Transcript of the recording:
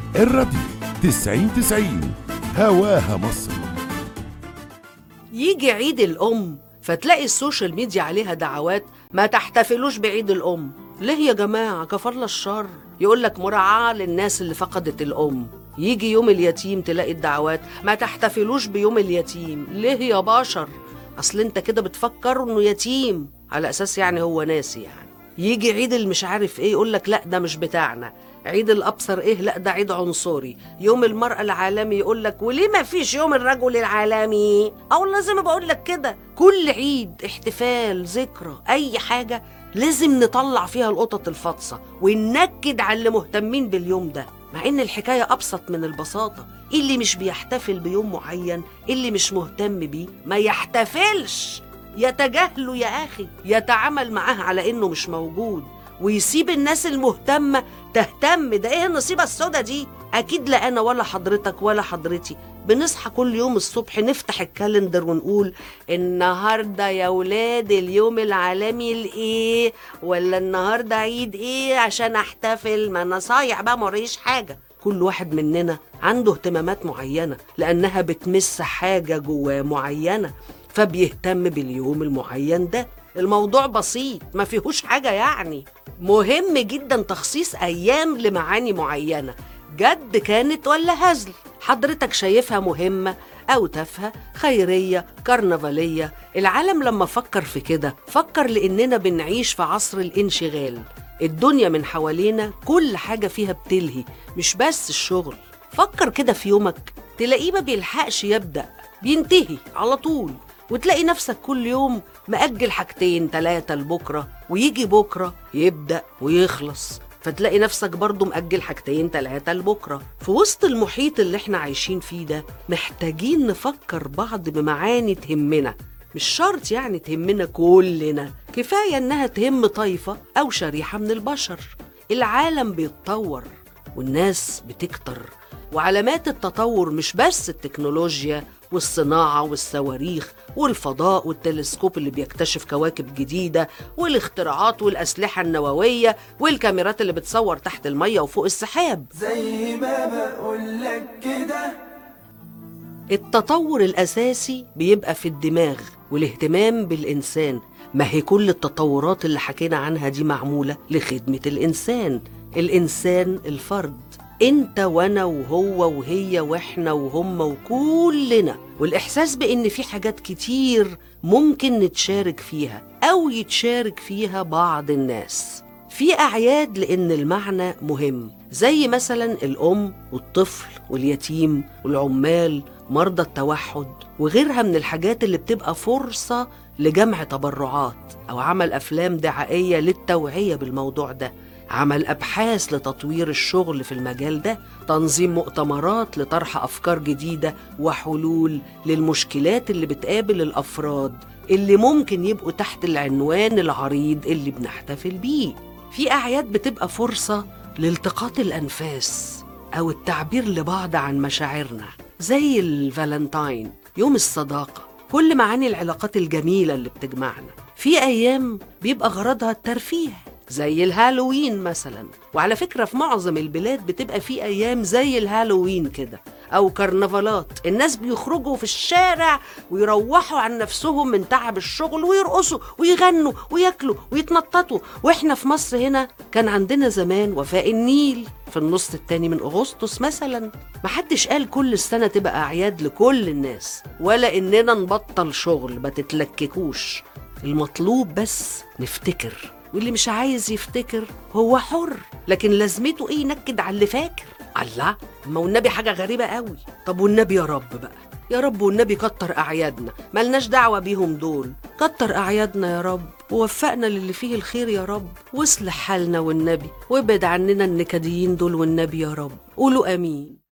الراديو 90 90 هواها مصر يجي عيد الأم فتلاقي السوشيال ميديا عليها دعوات ما تحتفلوش بعيد الأم ليه يا جماعة كفر الله الشر يقول لك مراعاة للناس اللي فقدت الأم يجي يوم اليتيم تلاقي الدعوات ما تحتفلوش بيوم اليتيم ليه يا بشر أصل أنت كده بتفكر إنه يتيم على أساس يعني هو ناسي يعني يجي عيد المش عارف ايه يقول لك لا ده مش بتاعنا عيد الابصر ايه لا ده عيد عنصري يوم المرأة العالمي يقول لك وليه ما فيش يوم الرجل العالمي او لازم بقول لك كده كل عيد احتفال ذكرى اي حاجة لازم نطلع فيها القطط الفاطسة وننكد على اللي مهتمين باليوم ده مع ان الحكاية ابسط من البساطة اللي مش بيحتفل بيوم معين اللي مش مهتم بيه ما يحتفلش يتجاهله يا أخي يتعامل معاه على إنه مش موجود ويسيب الناس المهتمة تهتم ده إيه النصيبة السودة دي أكيد لا أنا ولا حضرتك ولا حضرتي بنصحى كل يوم الصبح نفتح الكالندر ونقول النهاردة يا ولاد اليوم العالمي لإيه ولا النهاردة عيد إيه عشان أحتفل ما أنا صايع بقى مريش حاجة كل واحد مننا عنده اهتمامات معينة لأنها بتمس حاجة جواه معينة فبيهتم باليوم المعين ده الموضوع بسيط ما فيهوش حاجة يعني مهم جدا تخصيص أيام لمعاني معينة جد كانت ولا هزل حضرتك شايفها مهمة أو تافهة خيرية كرنفالية العالم لما فكر في كده فكر لأننا بنعيش في عصر الانشغال الدنيا من حوالينا كل حاجة فيها بتلهي مش بس الشغل فكر كده في يومك تلاقيه ما بيلحقش يبدأ بينتهي على طول وتلاقي نفسك كل يوم مأجل حاجتين تلاتة لبكرة ويجي بكرة يبدأ ويخلص فتلاقي نفسك برضو مأجل حاجتين تلاتة لبكرة في وسط المحيط اللي احنا عايشين فيه ده محتاجين نفكر بعض بمعاني تهمنا مش شرط يعني تهمنا كلنا كفاية انها تهم طائفة او شريحة من البشر العالم بيتطور والناس بتكتر وعلامات التطور مش بس التكنولوجيا والصناعة والصواريخ والفضاء والتلسكوب اللي بيكتشف كواكب جديدة والاختراعات والأسلحة النووية والكاميرات اللي بتصور تحت المية وفوق السحاب زي ما بقولك كده التطور الأساسي بيبقى في الدماغ والاهتمام بالإنسان ما هي كل التطورات اللي حكينا عنها دي معمولة لخدمة الإنسان الإنسان الفرد انت وانا وهو وهي واحنا وهم وكلنا والاحساس بان في حاجات كتير ممكن نتشارك فيها او يتشارك فيها بعض الناس في اعياد لان المعنى مهم زي مثلا الام والطفل واليتيم والعمال مرضى التوحد وغيرها من الحاجات اللي بتبقى فرصه لجمع تبرعات او عمل افلام دعائيه للتوعيه بالموضوع ده عمل أبحاث لتطوير الشغل في المجال ده تنظيم مؤتمرات لطرح أفكار جديدة وحلول للمشكلات اللي بتقابل الأفراد اللي ممكن يبقوا تحت العنوان العريض اللي بنحتفل بيه في أعياد بتبقى فرصة لالتقاط الأنفاس أو التعبير لبعض عن مشاعرنا زي الفالنتاين يوم الصداقة كل معاني العلاقات الجميلة اللي بتجمعنا في أيام بيبقى غرضها الترفيه زي الهالوين مثلا وعلى فكرة في معظم البلاد بتبقى في أيام زي الهالوين كده أو كرنفالات الناس بيخرجوا في الشارع ويروحوا عن نفسهم من تعب الشغل ويرقصوا ويغنوا وياكلوا ويتنططوا وإحنا في مصر هنا كان عندنا زمان وفاء النيل في النص التاني من أغسطس مثلا محدش قال كل السنة تبقى أعياد لكل الناس ولا إننا نبطل شغل ما تتلككوش المطلوب بس نفتكر واللي مش عايز يفتكر هو حر لكن لازمته ايه ينكد على اللي فاكر الله ما والنبي حاجه غريبه قوي طب والنبي يا رب بقى يا رب والنبي كتر اعيادنا ملناش دعوه بيهم دول كتر اعيادنا يا رب ووفقنا للي فيه الخير يا رب واصلح حالنا والنبي وابعد عننا النكديين دول والنبي يا رب قولوا امين